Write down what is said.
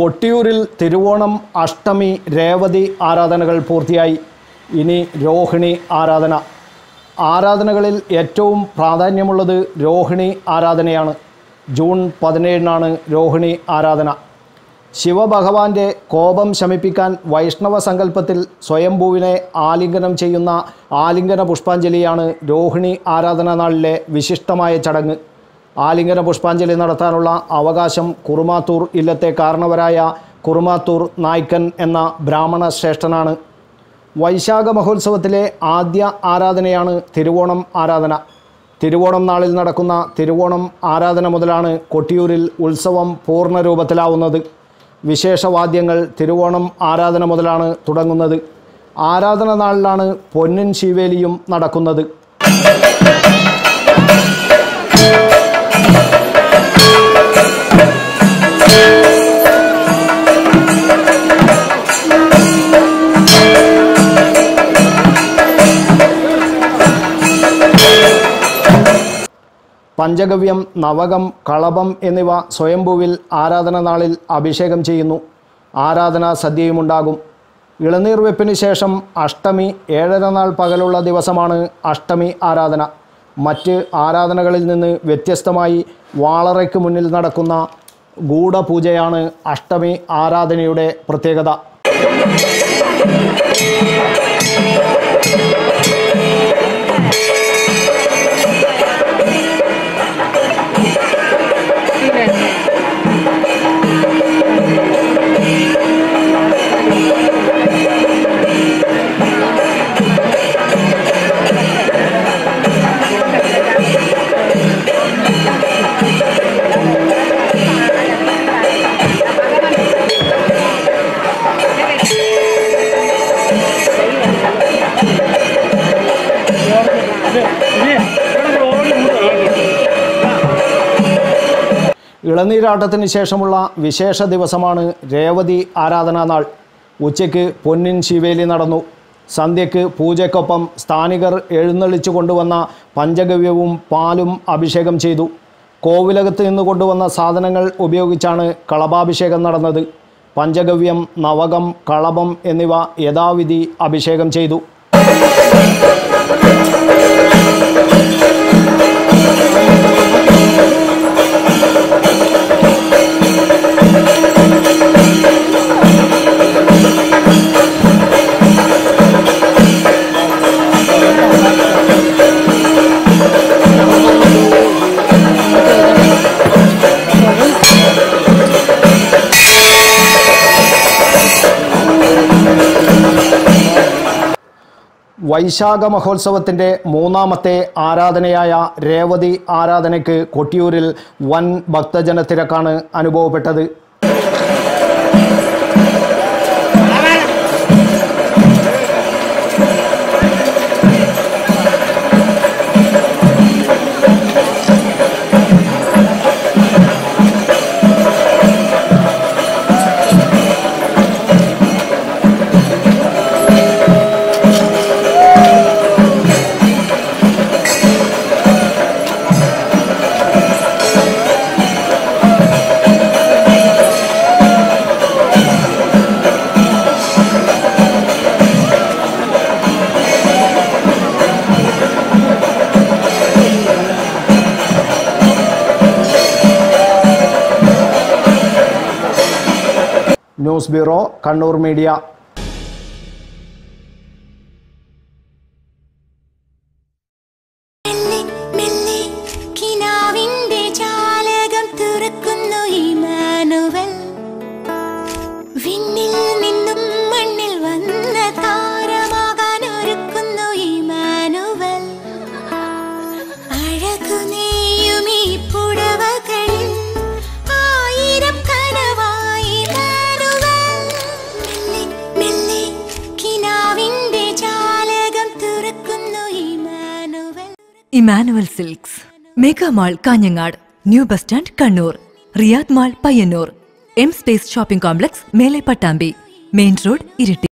കൊട്ടിയൂരിൽ തിരുവോണം അഷ്ടമി രേവതി ആരാധനകൾ പൂർത്തിയായി ഇനി രോഹിണി ആരാധന ആരാധനകളിൽ ഏറ്റവും പ്രാധാന്യമുള്ളത് രോഹിണി ആരാധനയാണ് ജൂൺ പതിനേഴിനാണ് രോഹിണി ആരാധന ശിവഭഗവാന്റെ കോപം ശമിപ്പിക്കാൻ വൈഷ്ണവ സങ്കല്പത്തിൽ സ്വയംഭൂവിനെ ആലിംഗനം ചെയ്യുന്ന ആലിംഗന പുഷ്പാഞ്ജലിയാണ് രോഹിണി ആരാധന നാളിലെ വിശിഷ്ടമായ ചടങ്ങ് ആലിംഗന പുഷ്പാഞ്ജലി നടത്താനുള്ള അവകാശം കുറുമാത്തൂർ ഇല്ലത്തെ കാരണവരായ കുറുമാത്തൂർ നായ്ക്കൻ എന്ന ബ്രാഹ്മണ ശ്രേഷ്ഠനാണ് വൈശാഖ മഹോത്സവത്തിലെ ആദ്യ ആരാധനയാണ് തിരുവോണം ആരാധന തിരുവോണം നാളിൽ നടക്കുന്ന തിരുവോണം ആരാധന മുതലാണ് കൊട്ടിയൂരിൽ ഉത്സവം പൂർണ്ണരൂപത്തിലാവുന്നത് വിശേഷവാദ്യങ്ങൾ തിരുവോണം ആരാധന മുതലാണ് തുടങ്ങുന്നത് ആരാധന നാളിലാണ് പൊന്നിൻ ശിവേലിയും നടക്കുന്നത് പഞ്ചഗവ്യം നവകം കളഭം എന്നിവ സ്വയംഭൂവിൽ ആരാധന നാളിൽ അഭിഷേകം ചെയ്യുന്നു ആരാധനാ സദ്യയുമുണ്ടാകും ഇളനീർ വെപ്പിന് ശേഷം അഷ്ടമി ഏഴര നാൾ പകലുള്ള ദിവസമാണ് അഷ്ടമി ആരാധന മറ്റ് ആരാധനകളിൽ നിന്ന് വ്യത്യസ്തമായി വാളറയ്ക്ക് മുന്നിൽ നടക്കുന്ന ഗൂഢപൂജയാണ് അഷ്ടമി ആരാധനയുടെ പ്രത്യേകത ഇളനീരാട്ടത്തിന് ശേഷമുള്ള വിശേഷ ദിവസമാണ് രേവതി ആരാധനാ നാൾ ഉച്ചയ്ക്ക് പൊന്നിൻ ശിവേലി നടന്നു സന്ധ്യയ്ക്ക് പൂജയ്ക്കൊപ്പം സ്ഥാനികർ എഴുന്നള്ളിച്ചു കൊണ്ടുവന്ന പഞ്ചഗവ്യവും പാലും അഭിഷേകം ചെയ്തു കോവിലകത്ത് നിന്ന് കൊണ്ടുവന്ന സാധനങ്ങൾ ഉപയോഗിച്ചാണ് കളഭാഭിഷേകം നടന്നത് പഞ്ചഗവ്യം നവകം കളഭം എന്നിവ യഥാവിധി അഭിഷേകം ചെയ്തു വൈശാഖ മഹോത്സവത്തിൻ്റെ മൂന്നാമത്തെ ആരാധനയായ രേവതി ആരാധനയ്ക്ക് കൊട്ടിയൂരിൽ വൻ ഭക്തജന തിരക്കാണ് അനുഭവപ്പെട്ടത് ന്യൂസ് ബ്യൂറോ കണ്ണൂർ മീഡിയ മെല്ലെ മെല്ലെ കിനാവിന്റെ ജാലകം തുറക്കുന്നു ഇമാനുവൽ വിണ്ണിൽ നിന്നും മണ്ണിൽ വന്ന താരമാകാൻ ഒരുക്കുന്നു ഇമാനുവൽ അഴകു നെയ്യും ഈ പുടവകളിൽ ആയിരം കനവായി ഇമാനുവൽ മെല്ലെ മെല്ലെ കിനാവിന്റെ ജാലകം തുറക്കുന്നു Emmanuel Emmanuel silks mega mall Kanhangad new bus stand Kannur Riyadh mall Payyanur M space shopping complex മേലെ പട്ടാമ്പി മെയിൻ റോഡ് ഇരിട്ടി